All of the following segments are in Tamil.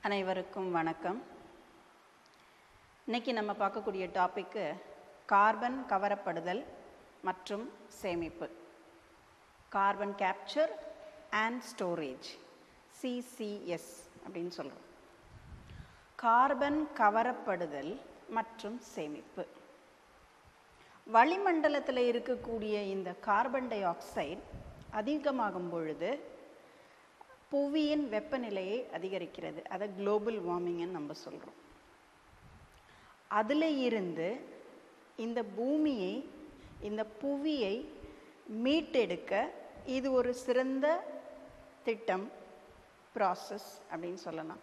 அனைவருக்கும் வணக்கம் இன்னைக்கு நம்ம பார்க்கக்கூடிய டாபிக்கு கார்பன் கவரப்படுதல் மற்றும் சேமிப்பு carbon capture and storage CCS அப்படின்னு சொல்கிறோம் கார்பன் கவரப்படுதல் மற்றும் சேமிப்பு வளிமண்டலத்தில் இருக்கக்கூடிய இந்த கார்பன் டை ஆக்சைடு அதிகமாகும் பொழுது புவியின் வெப்பநிலையை அதிகரிக்கிறது அதை குளோபல் வார்மிங்னு நம்ம சொல்கிறோம் அதில் இருந்து இந்த பூமியை இந்த புவியை மீட்டெடுக்க இது ஒரு சிறந்த திட்டம் ப்ராசஸ் அப்படின்னு சொல்லலாம்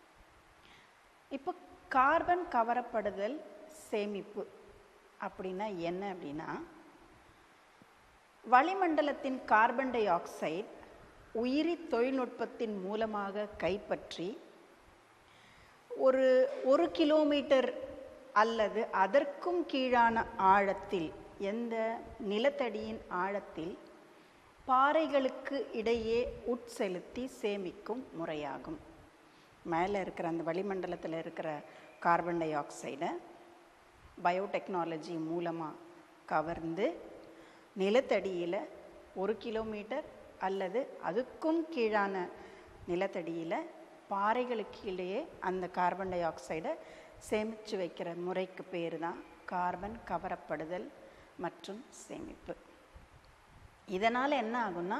இப்போ கார்பன் கவரப்படுதல் சேமிப்பு அப்படின்னா என்ன அப்படின்னா வளிமண்டலத்தின் கார்பன் டை ஆக்சைடு உயிரி தொழில்நுட்பத்தின் மூலமாக கைப்பற்றி ஒரு ஒரு கிலோமீட்டர் அல்லது அதற்கும் கீழான ஆழத்தில் எந்த நிலத்தடியின் ஆழத்தில் பாறைகளுக்கு இடையே உட்செலுத்தி சேமிக்கும் முறையாகும் மேலே இருக்கிற அந்த வளிமண்டலத்தில் இருக்கிற கார்பன் டை ஆக்சைடை பயோடெக்னாலஜி மூலமாக கவர்ந்து நிலத்தடியில் ஒரு கிலோமீட்டர் அல்லது அதுக்கும் கீழான நிலத்தடியில் பாறைகளுக்கு இடையே அந்த கார்பன் டை ஆக்சைடை சேமித்து வைக்கிற முறைக்கு பேர் தான் கார்பன் கவரப்படுதல் மற்றும் சேமிப்பு இதனால் என்ன ஆகும்னா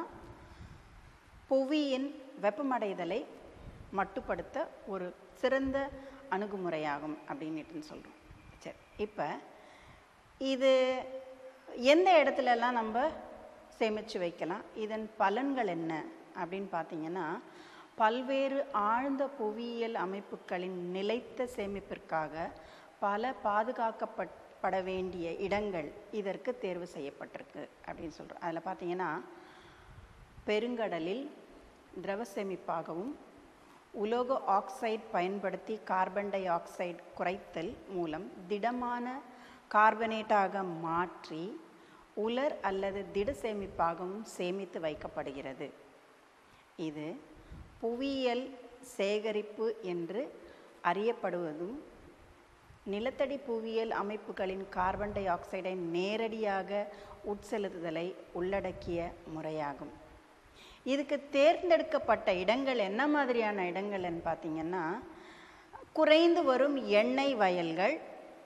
புவியின் வெப்பமடைதலை மட்டுப்படுத்த ஒரு சிறந்த அணுகுமுறையாகும் அப்படின்னுட்டு சொல்கிறோம் சரி இப்போ இது எந்த இடத்துலலாம் நம்ம சேமித்து வைக்கலாம் இதன் பலன்கள் என்ன அப்படின்னு பார்த்தீங்கன்னா பல்வேறு ஆழ்ந்த புவியியல் அமைப்புகளின் நிலைத்த சேமிப்பிற்காக பல பாதுகாக்கப்பட வேண்டிய இடங்கள் இதற்கு தேர்வு செய்யப்பட்டிருக்கு அப்படின்னு சொல்கிறோம் அதில் பார்த்தீங்கன்னா பெருங்கடலில் திரவ சேமிப்பாகவும் உலோக ஆக்சைடு பயன்படுத்தி கார்பன் டை ஆக்சைடு குறைத்தல் மூலம் திடமான கார்பனேட்டாக மாற்றி உலர் அல்லது திட சேமிப்பாகவும் சேமித்து வைக்கப்படுகிறது இது புவியியல் சேகரிப்பு என்று அறியப்படுவதும் நிலத்தடி புவியியல் அமைப்புகளின் கார்பன் டை ஆக்சைடை நேரடியாக உட்செலுத்துதலை உள்ளடக்கிய முறையாகும் இதுக்கு தேர்ந்தெடுக்கப்பட்ட இடங்கள் என்ன மாதிரியான இடங்கள்னு பார்த்தீங்கன்னா குறைந்து வரும் எண்ணெய் வயல்கள்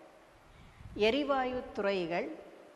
எரிவாயு துறைகள்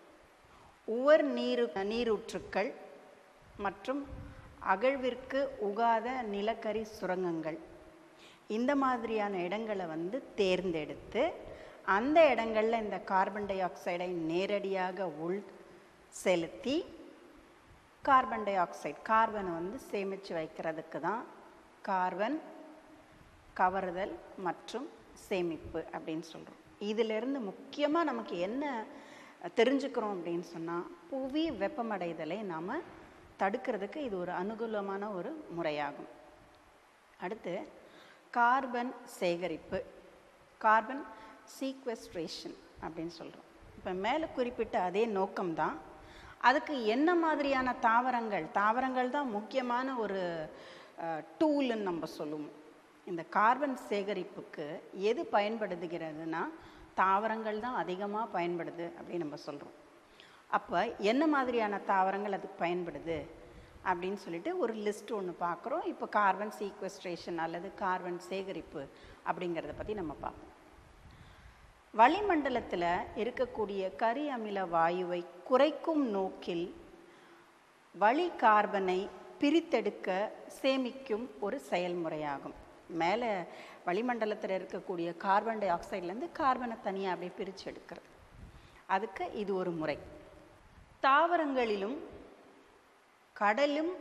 உவர் நீரு நீரூற்றுக்கள் மற்றும் அகழ்விற்கு உகாத நிலக்கரி சுரங்கங்கள் இந்த மாதிரியான இடங்களை வந்து தேர்ந்தெடுத்து அந்த இடங்களில் இந்த கார்பன் டை ஆக்சைடை நேரடியாக உள் செலுத்தி கார்பன் டை ஆக்சைடு கார்பனை வந்து சேமித்து வைக்கிறதுக்கு தான் கார்பன் கவருதல் மற்றும் சேமிப்பு அப்படின்னு சொல்கிறோம் இதிலிருந்து முக்கியமாக நமக்கு என்ன தெரிஞ்சுக்கிறோம் அப்படின்னு சொன்னால் புவி வெப்பமடைதலை நாம் தடுக்கிறதுக்கு இது ஒரு அனுகூலமான ஒரு முறையாகும் அடுத்து கார்பன் சேகரிப்பு கார்பன் சீக்வெஸ்ட்ரேஷன் அப்படின்னு சொல்கிறோம் இப்போ மேலே குறிப்பிட்ட அதே நோக்கம்தான் அதுக்கு என்ன மாதிரியான தாவரங்கள் தாவரங்கள் தான் முக்கியமான ஒரு டூலுன்னு நம்ம சொல்லுவோம் இந்த கார்பன் சேகரிப்புக்கு எது பயன்படுத்துகிறதுனா தாவரங்கள் தான் அதிகமாக பயன்படுது அப்படின்னு நம்ம சொல்கிறோம் அப்போ என்ன மாதிரியான தாவரங்கள் அதுக்கு பயன்படுது அப்படின்னு சொல்லிட்டு ஒரு லிஸ்ட் ஒன்று பார்க்குறோம் இப்போ கார்பன் சீக்வஸ்ட்ரேஷன் அல்லது கார்பன் சேகரிப்பு அப்படிங்கிறத பற்றி நம்ம பார்ப்போம் வளிமண்டலத்தில் இருக்கக்கூடிய கரி அமில வாயுவை குறைக்கும் நோக்கில் வளி கார்பனை பிரித்தெடுக்க சேமிக்கும் ஒரு செயல்முறையாகும் மேலே வளிமண்டலத்தில் இருக்கக்கூடிய கார்பன் டை ஆக்சைட்லேருந்து கார்பனை தனியாக அப்படியே பிரித்து எடுக்கிறது அதுக்கு இது ஒரு முறை தாவரங்களிலும் கடலும்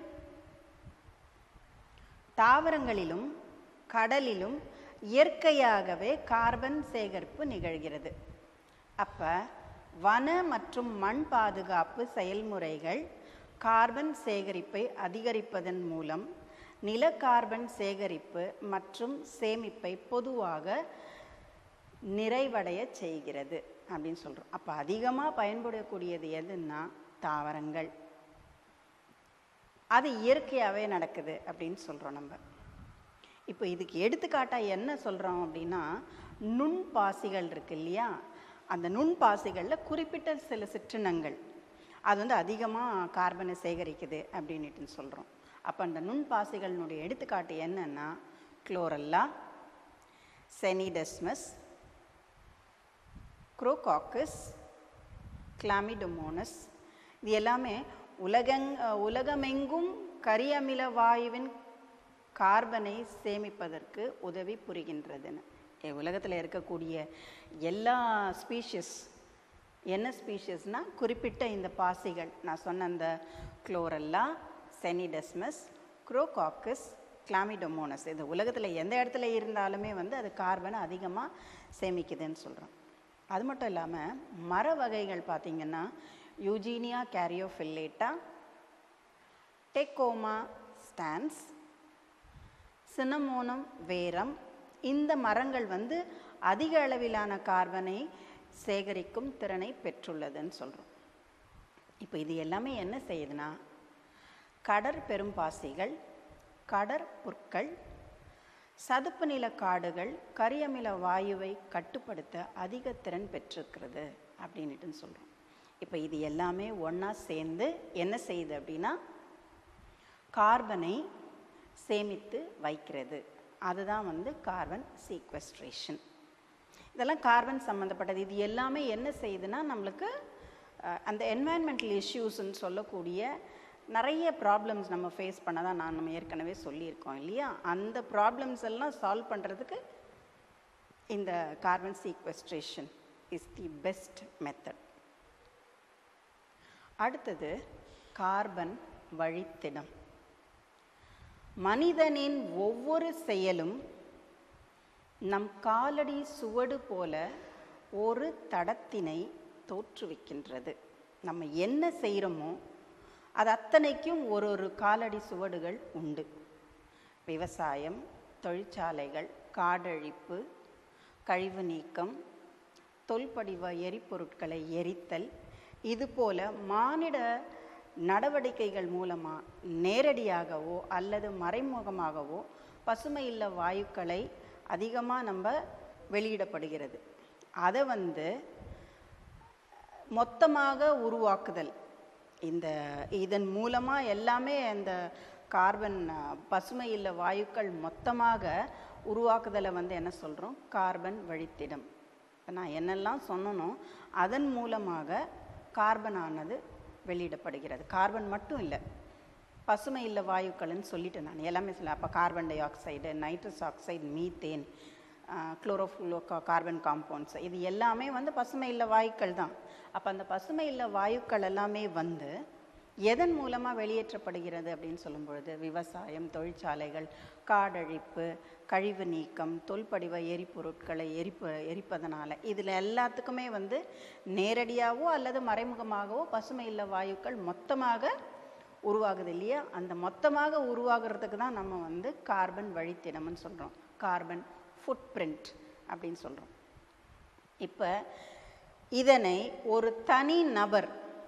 தாவரங்களிலும் கடலிலும் இயற்கையாகவே கார்பன் சேகரிப்பு நிகழ்கிறது அப்போ வன மற்றும் மண் பாதுகாப்பு செயல்முறைகள் கார்பன் சேகரிப்பை அதிகரிப்பதன் மூலம் நில கார்பன் சேகரிப்பு மற்றும் சேமிப்பை பொதுவாக நிறைவடைய செய்கிறது அப்படின்னு சொல்கிறோம் அப்போ அதிகமாக பயன்படக்கூடியது எதுன்னா தாவரங்கள் அது இயற்கையாகவே நடக்குது அப்படின்னு சொல்கிறோம் நம்ம இப்போ இதுக்கு எடுத்துக்காட்டாக என்ன சொல்கிறோம் அப்படின்னா நுண் பாசிகள் இருக்கு இல்லையா அந்த நுண் பாசிகளில் குறிப்பிட்ட சில சிற்றினங்கள் அது வந்து அதிகமாக கார்பனை சேகரிக்குது அப்படின்னுட்டு சொல்கிறோம் அப்போ அந்த நுண் பாசிகளினுடைய எடுத்துக்காட்டு என்னன்னா குளோரல்லா செனிடெஸ்மஸ் குரோகாக்கஸ் கிளாமிடோமோனஸ் இது எல்லாமே உலகங் உலகமெங்கும் கரியமில வாயுவின் கார்பனை சேமிப்பதற்கு உதவி புரிகின்றதுன்னு உலகத்தில் இருக்கக்கூடிய எல்லா ஸ்பீஷிஸ் என்ன ஸ்பீஷிஸ்னால் குறிப்பிட்ட இந்த பாசிகள் நான் சொன்ன அந்த குளோரல்லா செனிடெஸ்மஸ் குரோகாக்கஸ் கிளாமிடோமோனஸ் இது உலகத்தில் எந்த இடத்துல இருந்தாலுமே வந்து அது கார்பனை அதிகமாக சேமிக்குதுன்னு சொல்கிறோம் அது மட்டும் இல்லாமல் மர வகைகள் பார்த்திங்கன்னா யூஜீனியா கேரியோஃபில்லேட்டா டெக்கோமா ஸ்டான்ஸ் சினமோனம் வேரம் இந்த மரங்கள் வந்து அதிக அளவிலான கார்பனை சேகரிக்கும் திறனை பெற்றுள்ளதுன்னு சொல்கிறோம் இப்போ இது எல்லாமே என்ன செய்யுதுன்னா கடற் பெரும்பாசிகள் கடற் புற்கள் சதுப்பு நில காடுகள் கரியமில வாயுவை கட்டுப்படுத்த அதிக திறன் பெற்றிருக்கிறது அப்படின்ட்டு சொல்கிறோம் இப்போ இது எல்லாமே ஒன்றா சேர்ந்து என்ன செய்யுது அப்படின்னா கார்பனை சேமித்து வைக்கிறது அதுதான் வந்து கார்பன் சீக்வஸ்ட்ரேஷன் இதெல்லாம் கார்பன் சம்மந்தப்பட்டது இது எல்லாமே என்ன செய்யுதுன்னா நம்மளுக்கு அஹ், அந்த என்வாயன்மெண்டல் இஷ்யூஸ்ன்னு சொல்லக்கூடிய நிறைய ப்ராப்ளம்ஸ் நம்ம ஃபேஸ் பண்ண தான் நான் நம்ம ஏற்கனவே சொல்லியிருக்கோம் இல்லையா அந்த ப்ராப்ளம்ஸ் எல்லாம் சால்வ் பண்ணுறதுக்கு இந்த carbon sequestration is the best method அடுத்தது கார்பன் வழித்திடம் மனிதனின் ஒவ்வொரு செயலும் நம் காலடி சுவடு போல ஒரு தடத்தினை தோற்றுவிக்கின்றது நம்ம என்ன செய்கிறோமோ அது அத்தனைக்கும் ஒரு ஒரு காலடி சுவடுகள் உண்டு விவசாயம் தொழிற்சாலைகள் காடழிப்பு கழிவு நீக்கம் தொல்படிவ எரிபொருட்களை எரித்தல் இதுபோல மானிட நடவடிக்கைகள் மூலமாக நேரடியாகவோ அல்லது மறைமுகமாகவோ பசுமை இல்ல வாயுக்களை அதிகமாக நம்ம வெளியிடப்படுகிறது அதை வந்து மொத்தமாக உருவாக்குதல் இந்த இதன் மூலமாக எல்லாமே அந்த கார்பன் அஹ், பசுமை இல்ல வாயுக்கள் மொத்தமாக உருவாக்குதலை வந்து என்ன சொல்கிறோம் கார்பன் வழித்திடம் இப்ப நான் என்னெல்லாம் சொன்னனோ அதன் மூலமாக கார்பன் ஆனது வெளியிடப்படுகிறது கார்பன் மட்டும் இல்லை பசுமை இல்ல வாயுக்கள்னு சொல்லிட்டேன் நான் எல்லாமே சொல்ல அப்போ carbon dioxide nitrous oxide methane chlorofluorocarbon compounds இது எல்லாமே வந்து பசுமை இல்ல வாயுக்கள் தான் அப்போ அந்த பசுமை இல்ல வாயுக்கள் எல்லாமே வந்து எதன் மூலமாக வெளியேற்றப்படுகிறது அப்படின்னு சொல்லும் பொழுது விவசாயம் தொழிற்சாலைகள் காடழிப்பு கழிவு நீக்கம் தொல்படிவ எரிபொருட்களை எரிப்ப எரிப்பதனால இதில் எல்லாத்துக்குமே வந்து நேரடியாகவோ அல்லது மறைமுகமாகவோ பசுமை இல்ல வாயுக்கள் மொத்தமாக உருவாகுது இல்லையா அந்த மொத்தமாக உருவாகிறதுக்கு தான் நம்ம வந்து கார்பன் வழித்திடம்னு சொல்கிறோம் கார்பன் ஃபுட் பிரிண்ட் அப்படின்னு சொல்கிறோம் இப்போ இதனை ஒரு தனி நபர்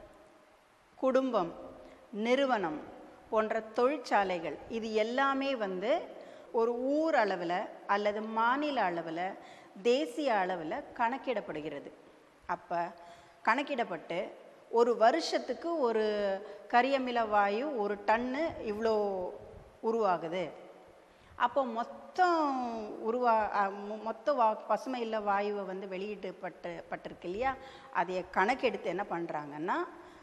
குடும்பம் நிறுவனம் போன்ற தொழிற்சாலைகள் இது எல்லாமே வந்து ஒரு ஊர் அளவில் அல்லது மாநில அளவில் தேசிய அளவில் கணக்கிடப்படுகிறது அப்போ கணக்கிடப்பட்டு ஒரு வருஷத்துக்கு ஒரு கரியமில வாயு ஒரு டன்னு இவ்வளோ உருவாகுது அப்போ மொத்தம் உருவா அஹ் மொ- மொத்த வா பசுமை இல்ல வாயுவை வந்து வெளியிடப்பட்டு பட்டிருக்கு இல்லையா அதை கணக்கெடுத்து என்ன பண்ணுறாங்கன்னா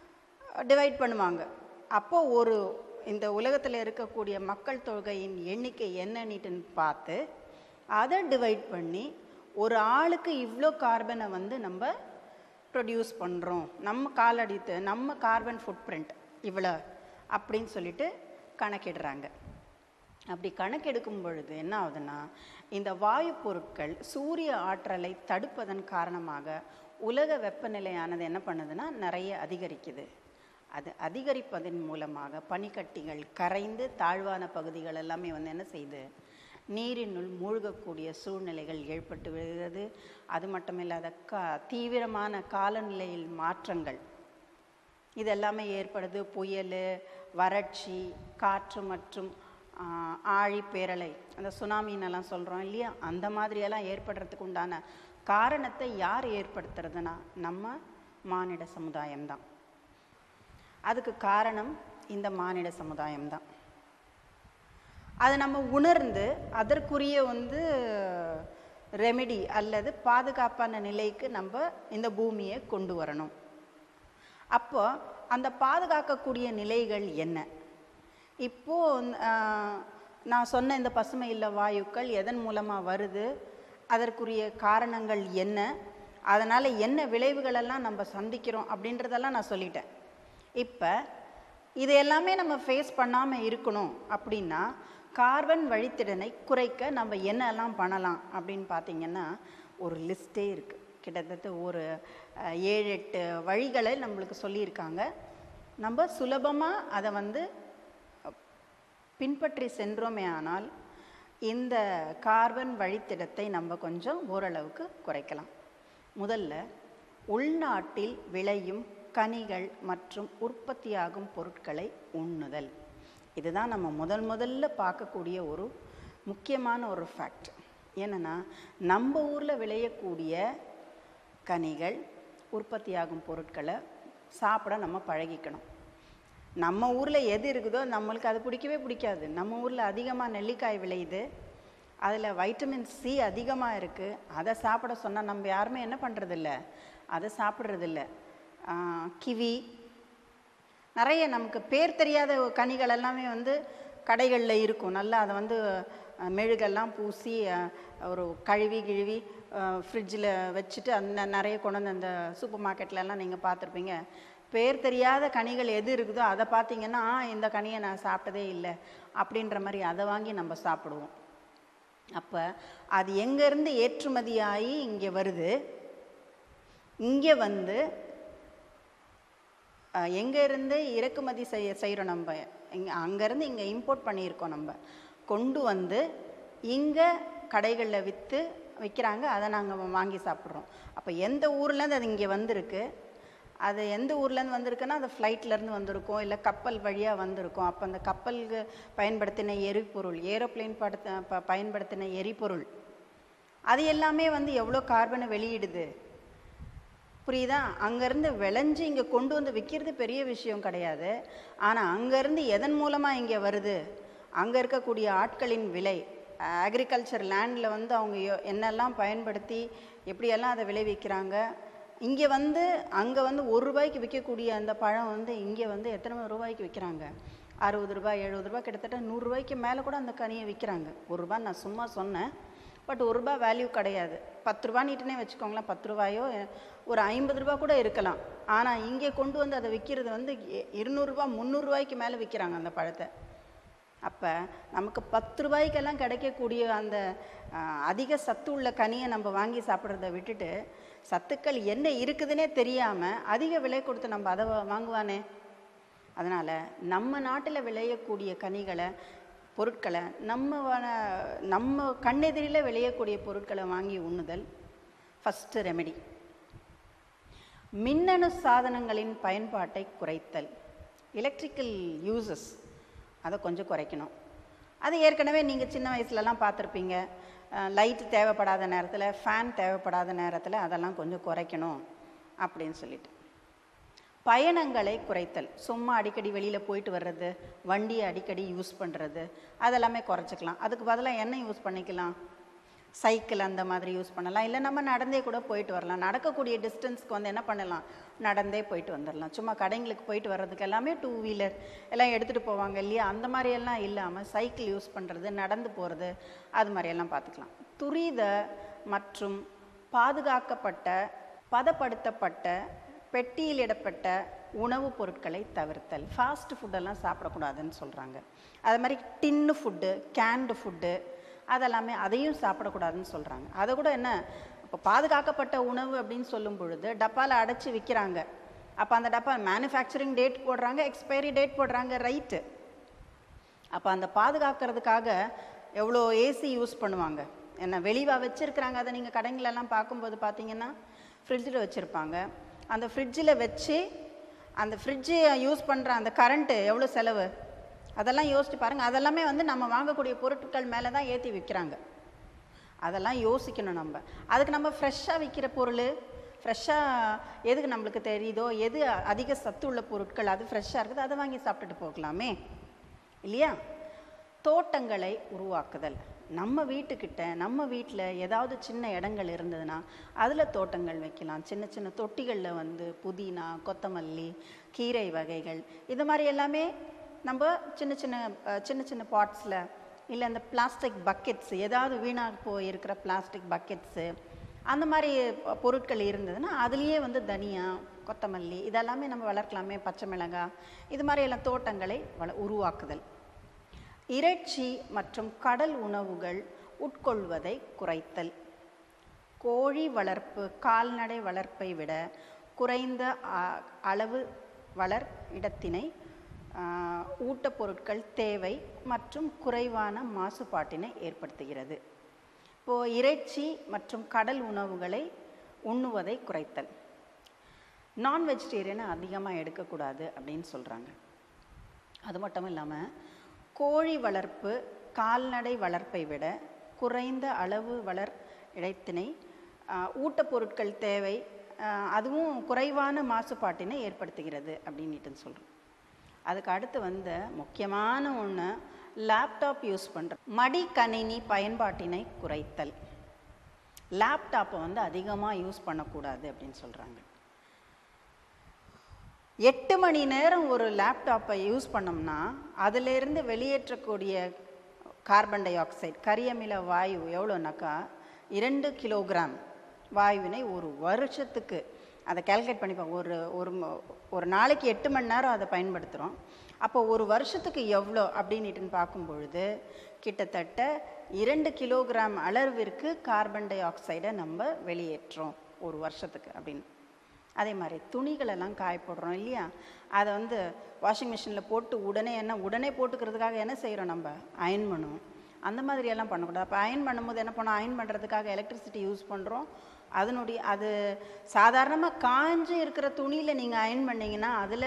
டிவைட் பண்ணுவாங்க அப்போ ஒரு இந்த உலகத்தில் இருக்கக்கூடிய மக்கள் தொகையின் எண்ணிக்கை என்னன்னுட்டுன்னு பார்த்து அதை டிவைட் பண்ணி ஒரு ஆளுக்கு இவ்வளோ கார்பனை வந்து நம்ம ப்ரொடியூஸ் பண்ணுறோம் நம்ம காலடித்து நம்ம கார்பன் ஃபுட் பிரிண்ட் இவ்வளோ அப்படின்னு சொல்லிட்டு கணக்கிடுறாங்க அப்படி கணக்கெடுக்கும் பொழுது என்ன ஆகுதுன்னா இந்த வாயு பொருட்கள் சூரிய ஆற்றலை தடுப்பதன் காரணமாக உலக வெப்பநிலையானது என்ன பண்ணுதுன்னா நிறைய அதிகரிக்குது அது அதிகரிப்பதன் மூலமாக பனிக்கட்டிகள் கரைந்து தாழ்வான பகுதிகள் எல்லாமே வந்து என்ன செய்யுது நீரினுள் மூழ்கக்கூடிய சூழ்நிலைகள் ஏற்பட்டு வருகிறது அது மட்டுமில்லாத கா தீவிரமான காலநிலையில் மாற்றங்கள் இது எல்லாமே ஏற்படுது புயல் வறட்சி காற்று மற்றும் ஆஹ், ஆழி பேரலை அந்த சுனாமின்னெல்லாம் சொல்கிறோம் இல்லையா அந்த மாதிரியெல்லாம் ஏற்படுறதுக்கு உண்டான காரணத்தை யார் ஏற்படுத்துறதுன்னா நம்ம மானிட சமுதாயம்தான் அதுக்கு காரணம் இந்த மானிட சமுதாயம்தான் அதை நம்ம உணர்ந்து அதற்குரிய வந்து ரெமெடி அல்லது பாதுகாப்பான நிலைக்கு நம்ம இந்த பூமியை கொண்டு வரணும் அப்போ அந்த பாதுகாக்கக்கூடிய நிலைகள் என்ன இப்போ ஆஹ், நான் சொன்ன இந்த பசுமை இல்ல வாயுக்கள் எதன் மூலமாக வருது அதற்குரிய காரணங்கள் என்ன அதனால் என்ன விளைவுகளெல்லாம் நம்ம சந்திக்கிறோம் அப்படின்றதெல்லாம் நான் சொல்லிட்டேன் இப்போ இது எல்லாமே நம்ம ஃபேஸ் பண்ணாமல் இருக்கணும் அப்படின்னா கார்பன் வழித்திறனை குறைக்க நம்ம என்னெல்லாம் பண்ணலாம் அப்படின்னு பார்த்தீங்கன்னா ஒரு லிஸ்ட்டே இருக்குது கிட்டத்தட்ட ஒரு அஹ், ஏழு எட்டு வழிகளை நம்மளுக்கு சொல்லியிருக்காங்க நம்ம சுலபமாக அதை வந்து பின்பற்றி சென்றோமே ஆனால் இந்த கார்பன் வழித்திடத்தை நம்ம கொஞ்சம் ஓரளவுக்கு குறைக்கலாம் முதல்ல உள்நாட்டில் விளையும் கனிகள் மற்றும் உற்பத்தியாகும் பொருட்களை உண்ணுதல் இதுதான் நம்ம முதல் முதல்ல பார்க்கக்கூடிய ஒரு முக்கியமான ஒரு ஃபேக்ட் என்னென்னா நம்ம ஊரில் விளையக்கூடிய கனிகள் உற்பத்தியாகும் பொருட்களை சாப்பிட நம்ம பழகிக்கணும் நம்ம ஊரில் எது இருக்குதோ நம்மளுக்கு அது பிடிக்கவே பிடிக்காது நம்ம ஊரில் அதிகமாக நெல்லிக்காய் விளையுது அதில் வைட்டமின் சி அதிகமாக இருக்குது அதை சாப்பிட சொன்னால் நம்ம யாருமே என்ன பண்ணுறதில்ல அதை சாப்பிட்றதில்ல கிவி நிறைய நமக்கு பேர் தெரியாத கனிகள் எல்லாமே வந்து கடைகளில் இருக்கும் நல்லா அதை வந்து அஹ், மெழுகெல்லாம் பூசி அஹ், ஒரு கழுவி கிழுவி ஃப்ரிட்ஜில் வச்சுட்டு அந்த நிறைய கொண்டு வந்து அந்த சூப்பர் மார்க்கெட்லலாம் நீங்கள் பார்த்துருப்பீங்க பேர் தெரியாத கனிகள் எது இருக்குதோ அதை பார்த்தீங்கன்னா "ஆ, இந்த கனியை நான் சாப்பிட்டதே இல்லை அப்படின்ற மாதிரி அதை வாங்கி நம்ம சாப்பிடுவோம் அப்போ அது எங்கேருந்து ஏற்றுமதியாகி இங்கே வருது இங்கே வந்து அஹ், எங்கேருந்து இறக்குமதி செய்ய செய்கிறோம் நம்ம இங்கே அங்கேருந்து இங்கே இம்போர்ட் பண்ணியிருக்கோம் நம்ம கொண்டு வந்து இங்கே கடைகளில் விற்று விற்கிறாங்க அதை நாங்கள் வாங்கி சாப்பிட்றோம் அப்போ எந்த ஊர்லேருந்து அது இங்கே வந்திருக்கு அது எந்த ஊர்லேருந்து வந்திருக்குன்னா அது ஃப்ளைட்லேருந்து வந்திருக்கும் இல்லை கப்பல் வழியாக வந்திருக்கும் அப்போ அந்த கப்பலுக்கு பயன்படுத்தின எரிபொருள் ஏரோப்ளேன் படுத்த ப பயன்படுத்தின எரிபொருள் அது எல்லாமே வந்து எவ்வளோ கார்பனை வெளியிடுது புரியுதா அங்கேருந்து விளைஞ்சு இங்கே கொண்டு வந்து விற்கிறது பெரிய விஷயம் கிடையாது ஆனால் அங்கேருந்து எதன் மூலமாக இங்கே வருது அங்கே இருக்கக்கூடிய ஆட்களின் விலை அக்ரிகல்ச்சர் லேண்டில் வந்து அவங்க எ- என்னெல்லாம் பயன்படுத்தி எப்படியெல்லாம் அதை விளைவிக்கிறாங்க இங்கே வந்து அங்கே வந்து ஒரு ரூபாய்க்கு விற்கக்கூடிய அந்த பழம் வந்து இங்கே வந்து எத்தனை ரூபாய்க்கு விற்கிறாங்க அறுபது ரூபாய் எழுபது ரூபாய் கிட்டத்தட்ட நூறுரூவாய்க்கு மேலே கூட அந்த கனியை விற்கிறாங்க ஒரு ரூபாய் நான் சும்மா சொன்னேன் பட் ஒரு ரூபாய் வேல்யூ கிடையாது பத்து ரூபா நீட்டுனே வச்சுக்கோங்களேன் பத்து ரூபாயோ எ- ஒரு ஐம்பது ரூபா கூட இருக்கலாம் ஆனால் இங்கே கொண்டு வந்து அதை விற்கிறது வந்து எ- இருநூறுபா முந்நூறுரூவாய்க்கு மேலே விற்கிறாங்க அந்த பழத்தை அப்போ நமக்கு பத்து ரூபாய்க்கெல்லாம் கிடைக்கக்கூடிய அந்த ஆ, அதிக சத்து உள்ள கனியை நம்ம வாங்கி சாப்பிட்றத விட்டுட்டு சத்துக்கள் என்ன இருக்குதுன்னே தெரியாமல் அதிக விலை கொடுத்து நம்ம அதை வா- வாங்குவானே அதனால் நம்ம நாட்டில் விளையக்கூடிய கனிகளை பொருட்களை நம்ம வன- நம்ம கண்ணெதிரில் விளையக்கூடிய பொருட்களை வாங்கி உண்ணுதல் ஃபஸ்ட்டு ரெமெடி மின்னணு சாதனங்களின் பயன்பாட்டை குறைத்தல் எலக்ட்ரிக்கல் யூசஸ் அதை கொஞ்சம் குறைக்கணும் அது ஏற்கனவே நீங்கள் சின்ன வயசுலலாம் பார்த்துருப்பீங்க லைட் தேவைப்படாத நேரத்தில் ஃபேன் தேவைப்படாத நேரத்தில் அதெல்லாம் கொஞ்சம் குறைக்கணும் அப்படின்னு சொல்லிட்டு பயணங்களை குறைத்தல் சும்மா அடிக்கடி வெளியில் போயிட்டு வர்றது வண்டியை அடிக்கடி யூஸ் பண்ணுறது அதெல்லாமே குறைச்சிக்கலாம் அதுக்கு பதிலாக என்ன யூஸ் பண்ணிக்கலாம் சைக்கிள் அந்த மாதிரி யூஸ் பண்ணலாம் இல்லை நம்ம நடந்தே கூட போயிட்டு வரலாம் நடக்கக்கூடிய டிஸ்டன்ஸ்க்கு வந்து என்ன பண்ணலாம் நடந்தே போயிட்டு வந்துடலாம் சும்மா கடைங்களுக்கு போயிட்டு வர்றதுக்கு எல்லாமே டூ வீலர் எல்லாம் எடுத்துகிட்டு போவாங்க இல்லையா அந்த மாதிரி எல்லாம் இல்லாமல் சைக்கிள் யூஸ் பண்ணுறது நடந்து போகிறது அது மாதிரியெல்லாம் பார்த்துக்கலாம் துரித மற்றும் பாதுகாக்கப்பட்ட பதப்படுத்தப்பட்ட பெட்டியிலிடப்பட்ட உணவுப் பொருட்களை தவிர்த்தல் ஃபாஸ்ட் ஃபுட்டெல்லாம் சாப்பிடக்கூடாதுன்னு சொல்கிறாங்க அது மாதிரி டின்னு ஃபுட்டு கேன்டு ஃபுட்டு அதெல்லாமே அதையும் சாப்பிடக்கூடாதுன்னு சொல்கிறாங்க அதை கூட என்ன இப்போ பாதுகாக்கப்பட்ட உணவு அப்படின்னு சொல்லும் பொழுது டப்பாவில் அடைச்சி விற்கிறாங்க அப்போ அந்த டப்பா மேனுஃபேக்சரிங் டேட் போடுறாங்க எக்ஸ்பைரி டேட் போடுறாங்க ரைட்டு அப்போ அந்த பாதுகாக்கிறதுக்காக எவ்வளோ ஏசி யூஸ் பண்ணுவாங்க என்ன வெளிவாக வச்சுருக்குறாங்க அதை நீங்கள் கடைங்களெல்லாம் பார்க்கும்போது பார்த்தீங்கன்னா ஃப்ரிட்ஜில் வச்சுருப்பாங்க அந்த ஃப்ரிட்ஜில் வச்சு அந்த ஃப்ரிட்ஜை யூஸ் பண்ணுற அந்த கரண்ட்டு எவ்வளோ செலவு அதெல்லாம் யோசிச்சு பாருங்கள் அதெல்லாமே வந்து நம்ம வாங்கக்கூடிய பொருட்கள் மேலே தான் ஏற்றி விற்கிறாங்க அதெல்லாம் யோசிக்கணும் நம்ம அதுக்கு நம்ம ஃப்ரெஷ்ஷாக விற்கிற பொருள் ஃப்ரெஷ்ஷாக எதுக்கு நம்மளுக்கு தெரியுதோ எது அதிக சத்து உள்ள பொருட்கள் அது ஃப்ரெஷ்ஷாக இருக்குது அதை வாங்கி சாப்பிட்டுட்டு போகலாமே இல்லையா தோட்டங்களை உருவாக்குதல் நம்ம வீட்டுக்கிட்ட நம்ம வீட்டில் ஏதாவது சின்ன இடங்கள் இருந்ததுன்னா அதில் தோட்டங்கள் வைக்கலாம் சின்ன சின்ன தொட்டிகளில் வந்து புதினா கொத்தமல்லி கீரை வகைகள் இது மாதிரி எல்லாமே நம்ம சின்ன சின்ன அஹ், சின்ன சின்ன பாட்ஸில் இல்லை அந்த பிளாஸ்டிக் பக்கெட்ஸ் ஏதாவது வீணாக போய் இருக்கிற பிளாஸ்டிக் பக்கெட்ஸு அந்த மாதிரி பொ- பொருட்கள் இருந்ததுன்னா அதுலேயே வந்து தனியா கொத்தமல்லி இதெல்லாமே நம்ம வளர்க்கலாமே பச்சை மிளகாய் இது மாதிரி எல்லாம் தோட்டங்களை வள உருவாக்குதல் இறைச்சி மற்றும் கடல் உணவுகள் உட்கொள்வதை குறைத்தல் கோழி வளர்ப்பு கால்நடை வளர்ப்பை விட குறைந்த அ- அளவு வளர் இடத்தினை ஆ, ஊட்டப்பொருட்கள் தேவை மற்றும் குறைவான மாசுபாட்டினை ஏற்படுத்துகிறது இப்போது இறைச்சி மற்றும் கடல் உணவுகளை உண்ணுவதை குறைத்தல் நான் வெஜிடேரியனை அதிகமாக எடுக்கக்கூடாது அப்படின்னு சொல்கிறாங்க அது மட்டும் இல்லாமல் கோழி வளர்ப்பு கால்நடை வளர்ப்பை விட குறைந்த அளவு வளர் இடத்தினை ஆஹ், ஊட்டப்பொருட்கள் தேவை ஆஹ், அதுவும் குறைவான மாசுபாட்டினை ஏற்படுத்துகிறது அப்படின்ட்டு சொல்கிறோம் அதுக்கு அடுத்து வந்து முக்கியமான ஒன்று லேப்டாப் யூஸ் பண்ணுற மடிக்கணினி பயன்பாட்டினை குறைத்தல் லேப்டாப்பை வந்து அதிகமாக யூஸ் பண்ணக்கூடாது அப்படின்னு சொல்கிறாங்க எட்டு மணி நேரம் ஒரு லேப்டாப்பை யூஸ் பண்ணோம்னா அதிலிருந்து வெளியேற்றக்கூடிய கார்பன் டை ஆக்சைடு கரியமில வாயு எவ்வளோனாக்கா இரண்டு கிலோகிராம் வாயுவினை ஒரு வருஷத்துக்கு அதை கால்குலேட் பண்ணிப்போம் ஒரு ஒரு ம- ஒரு நாளைக்கு எட்டு மணி நேரம் அதை பயன்படுத்துகிறோம் அப்போ ஒரு வருஷத்துக்கு எவ்வளோ அப்படின்னுட்டு பார்க்கும் பொழுது கிட்டத்தட்ட இரண்டு கிலோகிராம் அளவிற்கு கார்பன் டை ஆக்சைடை நம்ம வெளியேற்றோம் ஒரு வருஷத்துக்கு அப்படின்னு அதே மாதிரி துணிகளெல்லாம் காய போடுறோம் இல்லையா அதை வந்து வாஷிங் மிஷினில் போட்டு உடனே என்ன உடனே போட்டுக்கிறதுக்காக என்ன செய்கிறோம் நம்ம அயன் பண்ணுவோம் அந்த மாதிரி எல்லாம் பண்ணக்கூடாது அப்போ அயன் பண்ணும்போது என்ன பண்ணோம் அயன் பண்ணுறதுக்காக எலக்ட்ரிசிட்டி யூஸ் பண்ணுறோம் அதனுடைய அது சாதாரணமாக காஞ்சு இருக்கிற துணியில் நீங்கள் அயன் பண்ணீங்கன்னா அதில்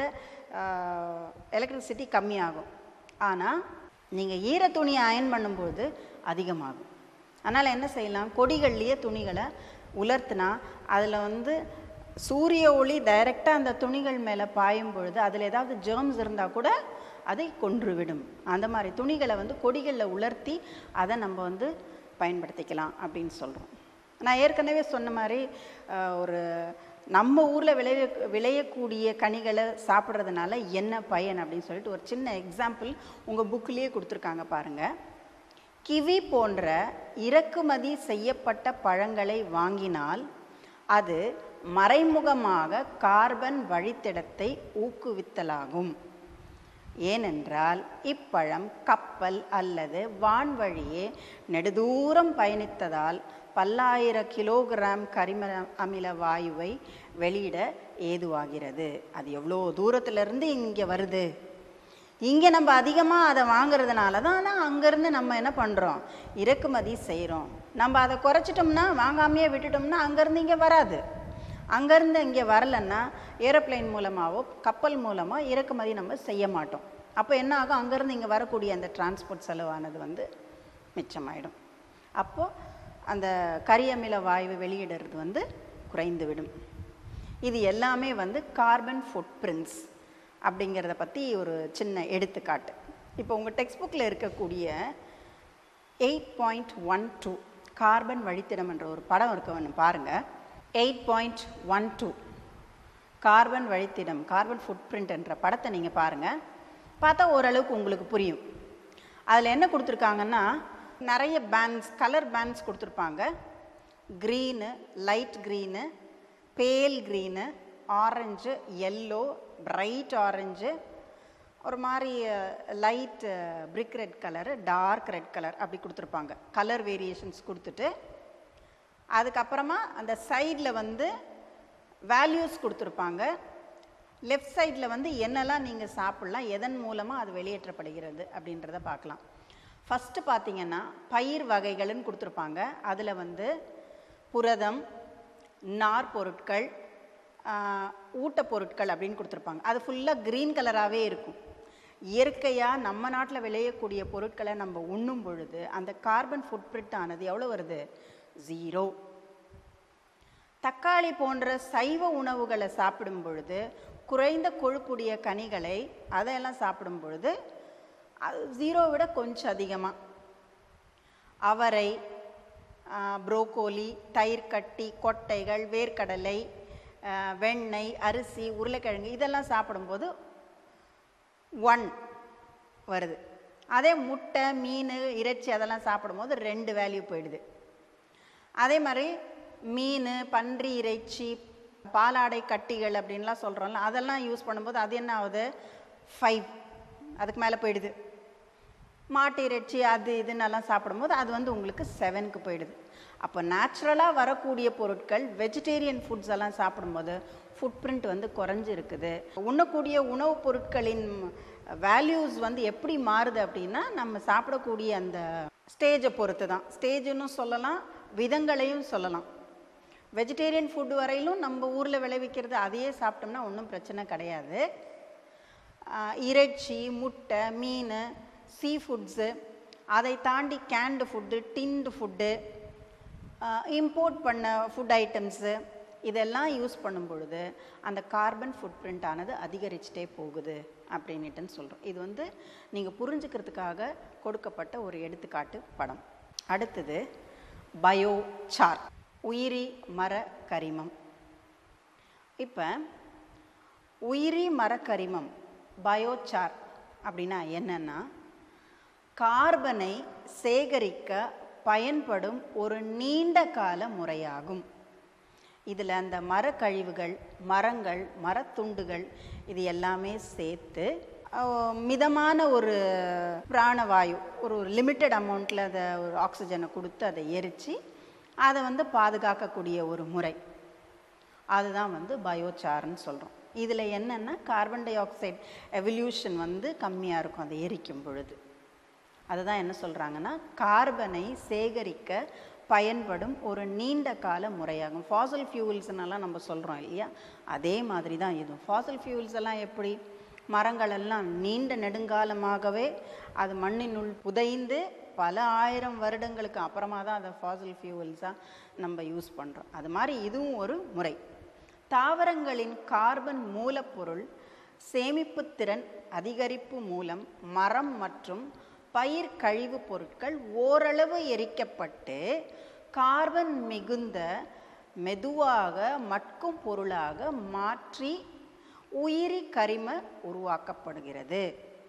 எலக்ட்ரிசிட்டி கம்மியாகும் ஆனால் நீங்கள் ஈர துணியை அயன் பண்ணும்போது அதிகமாகும் அதனால் என்ன செய்யலாம் கொடிகள்லேயே துணிகளை உலர்த்தினா அதில் வந்து சூரிய ஒளி டைரெக்டாக அந்த துணிகள் மேலே பாயும் பொழுது அதில் ஏதாவது ஜெர்ம்ஸ் இருந்தால் கூட அதை கொன்றுவிடும் அந்த மாதிரி துணிகளை வந்து கொடிகளில் உலர்த்தி அதை நம்ம வந்து பயன்படுத்திக்கலாம் அப்படின்னு சொல்கிறோம் நான் ஏற்கனவே சொன்ன மாதிரி அஹ், ஒரு நம்ம ஊரில் விளைய விளையக்கூடிய கனிகளை சாப்பிட்றதுனால என்ன பயன் அப்படின்னு சொல்லிட்டு ஒரு சின்ன எக்ஸாம்பிள் உங்கள் புக்லேயே கொடுத்துருக்காங்க பாருங்கள் கிவி போன்ற இறக்குமதி செய்யப்பட்ட பழங்களை வாங்கினால் அது மறைமுகமாக கார்பன் வழித்தடத்தை ஊக்குவித்தலாகும் ஏனென்றால் இப்பழம் கப்பல் அல்லது வான்வழியே நெடுதூரம் பயணித்ததால் பல்லாயிர கிலோகிராம் கரிம அமில வாயுவை வெளியிட ஏதுவாகிறது அது எவ்வளோ தூரத்திலிருந்து இங்கே வருது இங்கே நம்ம அதிகமாக அதை வாங்குறதுனால தான் ஆனால் அங்கேருந்து நம்ம என்ன பண்ணுறோம் இறக்குமதி செய்கிறோம் நம்ம அதை குறைச்சிட்டோம்னா வாங்காமையே விட்டுட்டோம்னா அங்கேருந்து இங்கே வராது அங்கேருந்து இங்கே வரலன்னா ஏரோப்ளேன் மூலமாகவோ கப்பல் மூலமாக இறக்குமதி நம்ம செய்ய மாட்டோம் அப்போ என்ன ஆகும் அங்கேருந்து இங்கே வரக்கூடிய அந்த டிரான்ஸ்போர்ட் செலவானது வந்து மிச்சமாயிடும் அப்போது அந்த கரியமில வாயு வெளியிடுறது வந்து குறைந்து விடும் இது எல்லாமே வந்து கார்பன் ஃபுட் பிரிண்ட்ஸ் அப்படிங்கிறத பற்றி ஒரு சின்ன எடுத்துக்காட்டு இப்போ உங்கள் டெக்ஸ்ட் புக்கில் இருக்கக்கூடிய eight point one two carbon வழித்திடம் என்ற ஒரு படம் இருக்க வேணும் பாருங்கள் eight point one two carbon வழித்திடம் கார்பன் ஃபுட் பிரிண்ட் என்ற படத்தை நீங்கள் பாருங்கள் பார்த்தா ஓரளவுக்கு உங்களுக்கு புரியும் அதில் என்ன கொடுத்துருக்காங்கன்னா நிறைய பேண்ட்ஸ் கலர் பேண்ட்ஸ் கொடுத்துருப்பாங்க green light green pale green orange yellow bright orange ஒரு மாதிரி light brick red colour dark red colour அப்படி கொடுத்துருப்பாங்க கலர் வேரியேஷன்ஸ் கொடுத்துட்டு அதுக்கப்புறமா அந்த சைடில் வந்து வேல்யூஸ் கொடுத்துருப்பாங்க லெஃப்ட் சைடில் வந்து என்னெல்லாம் நீங்கள் சாப்பிட்லாம் எதன் மூலமாக அது வெளியேற்றப்படுகிறது அப்படின்றத பார்க்கலாம் ஃபஸ்ட்டு பார்த்தீங்கன்னா பயிர் வகைகள்னு கொடுத்துருப்பாங்க அதில் வந்து புரதம் நார் பொருட்கள் ஆஹ், ஊட்டப்பொருட்கள் அப்படின்னு கொடுத்துருப்பாங்க அது ஃபுல்லாக க்ரீன் கலராகவே இருக்கும் இயற்கையாக நம்ம நாட்டில் விளையக்கூடிய பொருட்களை நம்ம உண்ணும் பொழுது அந்த கார்பன் ஃபுட் ஆனது எவ்வளோ வருது ஜீரோ தக்காளி போன்ற சைவ உணவுகளை சாப்பிடும் பொழுது குறைந்த கொழுப்புடைய கனிகளை அதையெல்லாம் சாப்பிடும் பொழுது அது ஜீரோ விட கொஞ்சம் அதிகமாக அவரை புரோக்கோலி தயிர் கட்டி கொட்டைகள் வேர்க்கடலை ஆ, வெண்ணெய் அரிசி உருளைக்கிழங்கு இதெல்லாம் சாப்பிடும்போது ஒன் வருது அதே முட்டை மீன் இறைச்சி அதெல்லாம் சாப்பிடும்போது ரெண்டு வேல்யூ போயிடுது அதே மாதிரி மீன் பன்றி இறைச்சி பாலாடை கட்டிகள் அப்படின்லாம் சொல்கிறோம்ல அதெல்லாம் யூஸ் பண்ணும்போது அது என்ன ஆகுது ஃபைவ் அதுக்கு மேலே போயிடுது மாட்டு இறைச்சி அது இதுன்னெல்லாம் சாப்பிடும்போது அது வந்து உங்களுக்கு செவனுக்கு போயிடுது அப்போ நேச்சுரலாக வரக்கூடிய பொருட்கள் வெஜிடேரியன் ஃபுட்ஸ் எல்லாம் சாப்பிடும்போது ஃபுட் பிரிண்ட் வந்து குறைஞ்சிருக்குது உண்ணக்கூடிய உணவுப் பொருட்களின் வேல்யூஸ் வந்து எப்படி மாறுது அப்படின்னா நம்ம சாப்பிடக்கூடிய அந்த ஸ்டேஜை பொறுத்து தான் ஸ்டேஜ்னு சொல்லலாம் விதங்களையும் சொல்லலாம் வெஜிடேரியன் ஃபுட் வரையிலும் நம்ம ஊரில் விளைவிக்கிறது அதையே சாப்பிட்டோம்னா ஒன்றும் பிரச்சனை கிடையாது ஆஹ் இறைச்சி முட்டை மீன் சீ ஃபுட்ஸு அதை தாண்டி canned food tinned food import பண்ண ஃபுட் ஐட்டம்ஸு இதெல்லாம் யூஸ் பண்ணும் பொழுது அந்த கார்பன் ஃபுட் பிரிண்ட் ஆனது அதிகரிச்சுட்டே போகுது அப்படின்னுட்டுன்னு சொல்கிறோம் இது வந்து நீங்கள் புரிஞ்சுக்கிறதுக்காக கொடுக்கப்பட்ட ஒரு எடுத்துக்காட்டு படம் அடுத்தது பயோசார் உயிரி மர கரிமம் இப்போ உயிரி மரக்கரிமம் பயோசார் அப்படின்னா என்னன்னா கார்பனை சேகரிக்க பயன்படும் ஒரு நீண்ட கால முறையாகும் இதில் அந்த மரக்கழிவுகள் மரங்கள் மரத்துண்டுகள் இது எல்லாமே சேர்த்து அஹ், மிதமான ஒரு பிராணவாயு ஒரு லிமிட்டட் அமௌண்ட்டில் அதை ஒரு ஆக்சிஜனை கொடுத்து அதை எரித்து அதை வந்து பாதுகாக்கக்கூடிய ஒரு முறை அதுதான் வந்து பயோசார்னு சொல்கிறோம் இதில் என்னென்னா கார்பன் டை ஆக்சைடு எவல்யூஷன் வந்து கம்மியாக இருக்கும் அதை எரிக்கும் பொழுது அதுதான் என்ன சொல்கிறாங்கன்னா கார்பனை சேகரிக்க பயன்படும் ஒரு நீண்ட கால முறையாகும் ஃபாசல் ஃபியூல்ஸ்னெல்லாம் நம்ம சொல்கிறோம் இல்லையா அதே மாதிரி தான் இதுவும் ஃபாசல் ஃபியூல்ஸ் எல்லாம் எப்படி மரங்கள் எல்லாம் நீண்ட நெடுங்காலமாகவே அது மண்ணினுள் புதைந்து பல ஆயிரம் வருடங்களுக்கு அப்புறமா தான் அதை ஃபாசல் ஃபியூவல்ஸாக நம்ம யூஸ் பண்ணுறோம் அது மாதிரி இதுவும் ஒரு முறை தாவரங்களின் கார்பன் மூலப்பொருள் சேமிப்பு திறன் அதிகரிப்பு மூலம் மரம் மற்றும் பயிர் கழிவுப் பொருட்கள் ஓரளவு எரிக்கப்பட்டு கார்பன் மிகுந்த மெதுவாக மட்கும் பொருளாக மாற்றி உயிரி கரிம உருவாக்கப்படுகிறது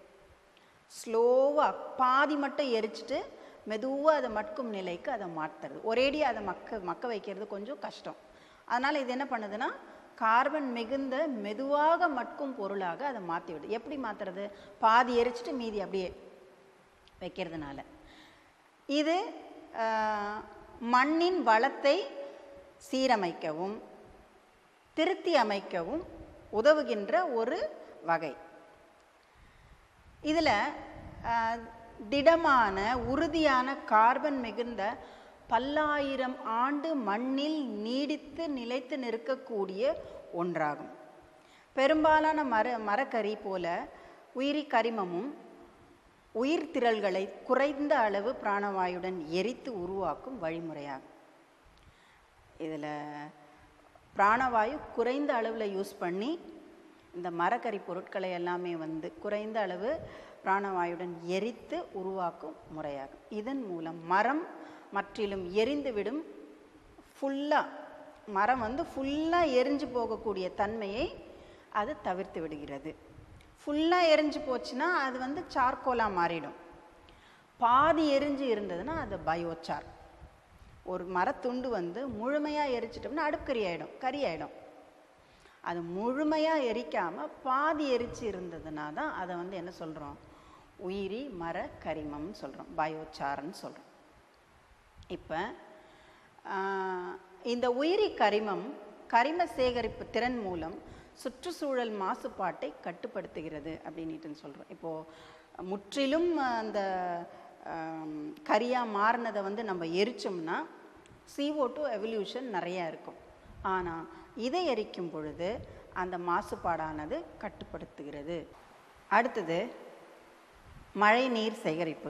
ஸ்லோவாக பாதி மட்டும் எரிச்சிட்டு மெதுவாக அதை மட்கும் நிலைக்கு அதை மாற்றுறது ஒரேடியாக அதை மக்க மக்க வைக்கிறது கொஞ்சம் கஷ்டம் அதனால் இது என்ன பண்ணுதுன்னா கார்பன் மிகுந்த மெதுவாக மட்கும் பொருளாக அதை மாற்றி விடுது எப்படி மாற்றுறது பாதி எரிச்சிட்டு மீதி அப்படியே வைக்கிறதுனால இது ஆஹ், மண்ணின் வளத்தை சீரமைக்கவும் திருத்தி அமைக்கவும் உதவுகின்ற ஒரு வகை இதில் திடமான உறுதியான கார்பன் மிகுந்த பல்லாயிரம் ஆண்டு மண்ணில் நீடித்து நிலைத்து நிற்கக்கூடிய ஒன்றாகும் பெரும்பாலான மர மரக்கறி போல உயிரி கரிமமும் உயிர் திரள்களை குறைந்த அளவு பிராணவாயுடன் எரித்து உருவாக்கும் வழிமுறையாகும் இதில் பிராணவாயு குறைந்த அளவில் யூஸ் பண்ணி இந்த மரக்கறி பொருட்களை எல்லாமே வந்து குறைந்த அளவு பிராணவாயுடன் எரித்து உருவாக்கும் முறையாகும் இதன் மூலம் மரம் மற்றிலும் எரிந்துவிடும் ஃபுல்லாக மரம் வந்து ஃபுல்லாக எரிஞ்சு போகக்கூடிய தன்மையை அது தவிர்த்து விடுகிறது ஃபுல்லாக எரிஞ்சு போச்சுன்னா அது வந்து சார்கோலாக மாறிடும் பாதி எரிஞ்சு இருந்ததுன்னா அது பயோசார் ஒரு மரத்துண்டு வந்து முழுமையாக எரிச்சிட்டோம்னா அடுப்புக்கறி ஆகிடும் கறி ஆகிடும் அது முழுமையாக எரிக்காமல் பாதி எரிச்சு இருந்ததுனா தான் அதை வந்து என்ன சொல்கிறோம் உயிரி மர கரிமம்னு சொல்கிறோம் பயோசார்ன்னு சொல்கிறோம் இப்போ இந்த உயிரி கரிமம் கரிம சேகரிப்பு திறன் மூலம் சுற்றுச்சூழல் மாசுபாட்டை கட்டுப்படுத்துகிறது அப்படின்ட்டு சொல்கிறோம் இப்போது முற்றிலும் அந்த கரியாக மாறினதை வந்து நம்ம எரிச்சோம்னா CO2 டூ எவல்யூஷன் நிறையா இருக்கும் ஆனால் இதை எரிக்கும் பொழுது அந்த மாசுபாடானது கட்டுப்படுத்துகிறது அடுத்தது மழை நீர் சேகரிப்பு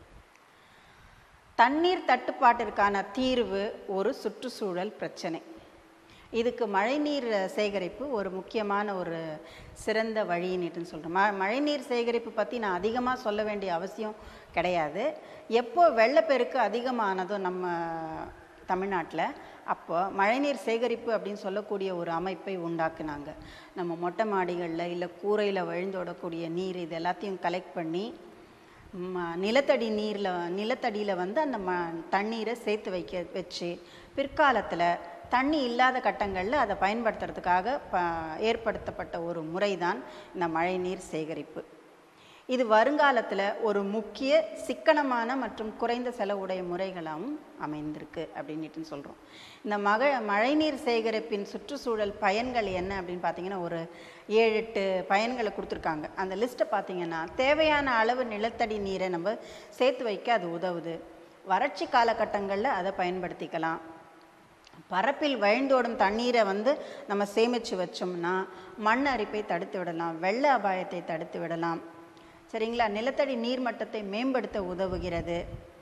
தண்ணீர் தட்டுப்பாட்டிற்கான தீர்வு ஒரு சுற்றுச்சூழல் பிரச்சனை இதுக்கு மழைநீர் சேகரிப்பு ஒரு முக்கியமான ஒரு சிறந்த வழின்னுட்டுன்னு சொல்கிறேன் ம மழைநீர் சேகரிப்பு பற்றி நான் அதிகமாக சொல்ல வேண்டிய அவசியம் கிடையாது எப்போ வெள்ளப்பெருக்கு அதிகமானதோ நம்ம தமிழ்நாட்டில் அப்போ மழைநீர் சேகரிப்பு அப்படின்னு சொல்லக்கூடிய ஒரு அமைப்பை உண்டாக்குனாங்க நம்ம மொட்டை மாடிகளில் இல்லை கூரையில் வழிந்தோடக்கூடிய நீர் இது எல்லாத்தையும் கலெக்ட் பண்ணி ம நிலத்தடி நீரில் நிலத்தடியில் வந்து அந்த ம தண்ணீரை சேர்த்து வைக்க வச்சு பிற்காலத்தில் தண்ணி இல்லாத கட்டங்களில் அதை பயன்படுத்துறதுக்காக ப ஏற்படுத்தப்பட்ட ஒரு முறை தான் இந்த மழைநீர் சேகரிப்பு இது வருங்காலத்தில் ஒரு முக்கிய சிக்கனமான மற்றும் குறைந்த செலவுடைய முறைகளாகவும் அமைந்திருக்கு அப்படின்ட்டு சொல்கிறோம் இந்த மக மழைநீர் சேகரிப்பின் சுற்றுச்சூழல் பயன்கள் என்ன அப்படின்னு பார்த்தீங்கன்னா ஒரு ஏழு எட்டு பயன்களை கொடுத்துருக்காங்க அந்த லிஸ்ட்டை பார்த்தீங்கன்னா தேவையான அளவு நிலத்தடி நீரை நம்ம சேர்த்து வைக்க அது உதவுது வறட்சி காலகட்டங்களில் அதை பயன்படுத்திக்கலாம் பரப்பில் வழிந்தோடும் தண்ணீரை வந்து நம்ம சேமித்து வச்சோம்னா மண் அரிப்பை தடுத்து விடலாம் வெள்ள அபாயத்தை தடுத்து விடலாம் சரிங்களா நிலத்தடி நீர்மட்டத்தை மேம்படுத்த உதவுகிறது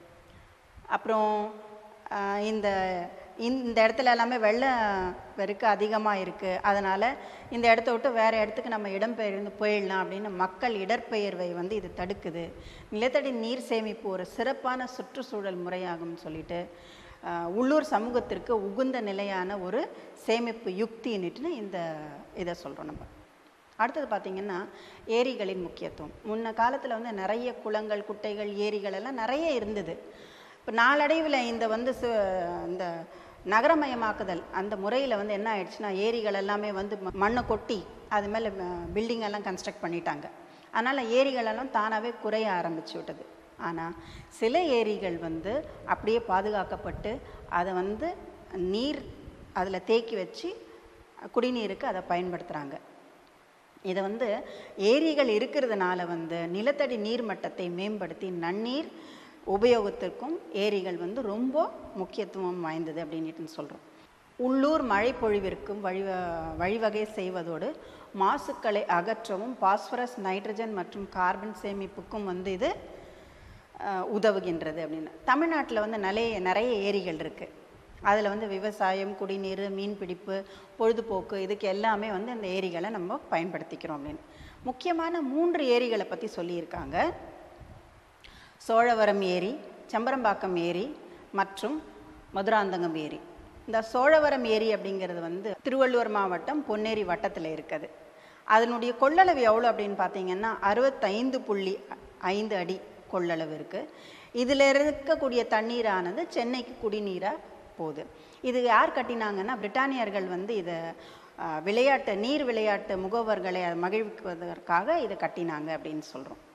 அப்புறம் ஆஹ், இந்த இந்த இடத்துல எல்லாமே வெள்ள பெருக்கு அதிகமாக இருக்குது அதனால் இந்த இடத்த விட்டு வேறு இடத்துக்கு நம்ம இடம்பெயர்ந்து போயிடலாம் அப்படின்னு மக்கள் இடற்பெயர்வை வந்து இது தடுக்குது நிலத்தடி நீர் சேமிப்பு ஒரு சிறப்பான சுற்றுச்சூழல் முறையாகும்னு சொல்லிட்டு ஆஹ், உள்ளூர் சமூகத்திற்கு உகுந்த நிலையான ஒரு சேமிப்பு யுக்தின்னுட்டு இந்த இதை சொல்கிறோம் நம்ம அடுத்தது பார்த்திங்கன்னா ஏரிகளின் முக்கியத்துவம் முன்ன காலத்தில் வந்து நிறைய குளங்கள் குட்டைகள் ஏரிகள் எல்லாம் நிறைய இருந்தது இப்போ நாளடைவில் இந்த வந்து சு இந்த நகரமயமாக்குதல் அந்த முறையில் வந்து என்ன ஆயிடுச்சுன்னா ஏரிகள் எல்லாமே வந்து ம- மண்ணை கொட்டி அது மேலே பில்டிங் எல்லாம் கன்ஸ்ட்ரக்ட் பண்ணிட்டாங்க அதனால் ஏரிகள் எல்லாம் தானாகவே குறைய ஆரம்பிச்சு விட்டது ஆனால் சில ஏரிகள் வந்து அப்படியே பாதுகாக்கப்பட்டு அதை வந்து நீர் அதில் தேக்கி வச்சு குடிநீருக்கு அதை பயன்படுத்துகிறாங்க இதை வந்து ஏரிகள் இருக்கிறதுனால வந்து நிலத்தடி நீர் மட்டத்தை மேம்படுத்தி நன்னீர் உபயோகத்திற்கும் ஏரிகள் வந்து ரொம்ப முக்கியத்துவம் வாய்ந்தது அப்படின்ட்டு சொல்கிறோம் உள்ளூர் மழைப்பொழிவிற்கும் வழி வழிவகை செய்வதோடு மாசுக்களை அகற்றவும் பாஸ்பரஸ் நைட்ரஜன் மற்றும் கார்பன் சேமிப்புக்கும் வந்து இது அஹ், உதவுகின்றது அப்படின்னு தமிழ்நாட்டில் வந்து நிறைய நிறைய ஏரிகள் இருக்குது அதில் வந்து விவசாயம் குடிநீர் மீன்பிடிப்பு பொழுதுபோக்கு இதுக்கு எல்லாமே வந்து அந்த ஏரிகளை நம்ம பயன்படுத்திக்கிறோம் அப்படின்னு முக்கியமான மூன்று ஏரிகளை பற்றி சொல்லியிருக்காங்க சோழவரம் ஏரி செம்பரம்பாக்கம் ஏரி மற்றும் மதுராந்தகம் ஏரி இந்த சோழவரம் ஏரி அப்படிங்கிறது வந்து திருவள்ளூர் மாவட்டம் பொன்னேரி வட்டத்தில் இருக்குது அதனுடைய கொள்ளளவு எவ்வளோ அப்படின்னு பார்த்தீங்கன்னா அறுபத்தைந்து புள்ளி ஐந்து அடி கொள்ளளவு இருக்குது இதில் இருக்கக்கூடிய தண்ணீரானது சென்னைக்கு குடிநீராக போகுது இது யார் கட்டினாங்கன்னா பிரிட்டானியர்கள் வந்து இதை அஹ், விளையாட்டு நீர் விளையாட்டு முகவர்களை மகிழ்விப்பதற்காக இதை கட்டினாங்க அப்படின்னு சொல்கிறோம்